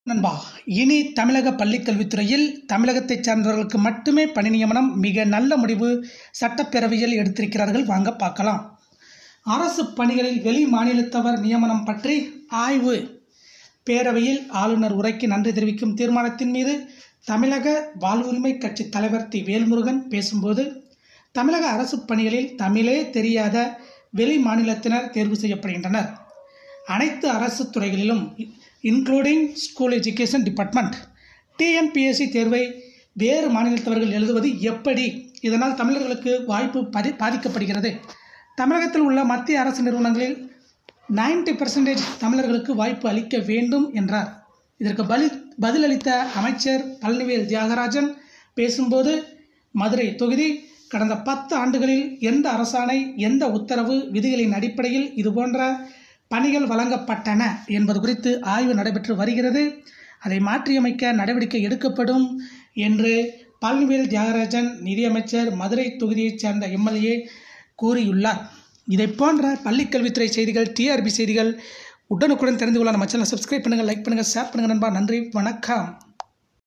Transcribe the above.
நண்பா இனி தமிழக பள்ளிக்கல்வித்துறையில் தமிழகத்தைச் சார்ந்தவர்களுக்கு மட்டுமே பணி நியமனம் மிக நல்ல முடிவு சட்டப்பேரவையில் எடுத்திருக்கிறார்கள் வாங்க பார்க்கலாம் அரசு பணிகளில் வெளி மாநிலத்தவர் நியமனம் பற்றி ஆய்வு பேரவையில் ஆளுநர் உரைக்கு நன்றி தெரிவிக்கும் தீர்மானத்தின் மீது தமிழக வாழ்வுரிமை கட்சி தலைவர் தி வேல்முருகன் பேசும்போது தமிழக அரசு பணிகளில் தமிழே தெரியாத வெளி மாநிலத்தினர் தேர்வு செய்யப்படுகின்றனர் அனைத்து அரசு துறைகளிலும் including school education department TNPSC தேர்வை வேறு மாநிலத்தவர்கள் எழுதுவது எப்படி இதனால் தமிழர்களுக்கு வாய்ப்பு பதி பாதிக்கப்படுகிறது தமிழகத்தில் உள்ள மத்திய அரசு நிறுவனங்களில் 90% பர்சன்டேஜ் தமிழர்களுக்கு வாய்ப்பு அளிக்க வேண்டும் என்றார் இதற்கு பதில் பதிலளித்த அமைச்சர் பழனிவேல் தியாகராஜன் பேசும்போது மதுரை தொகுதி கடந்த பத்து ஆண்டுகளில் எந்த அரசாணை எந்த உத்தரவு விதிகளின் அடிப்படையில் இதுபோன்ற பணிகள் வழங்கப்பட்டன என்பது குறித்து ஆய்வு நடைபெற்று வருகிறது அதை மாற்றியமைக்க நடவடிக்கை எடுக்கப்படும் என்று பழனிவேல் தியாகராஜன் நிதியமைச்சர் மதுரை தொகுதியைச் சேர்ந்த எம்எல்ஏ கூறியுள்ளார் இதை போன்ற பள்ளிக்கல்வித்துறை செய்திகள் டிஆர்பி செய்திகள் உடனுக்குடன் தெரிந்து கொள்ள நம்ம சேனலை சப்ஸ்கிரைப் பண்ணுங்கள் லைக் பண்ணுங்கள் ஷேர் பண்ணுங்கள் நண்பா நன்றி வணக்கம்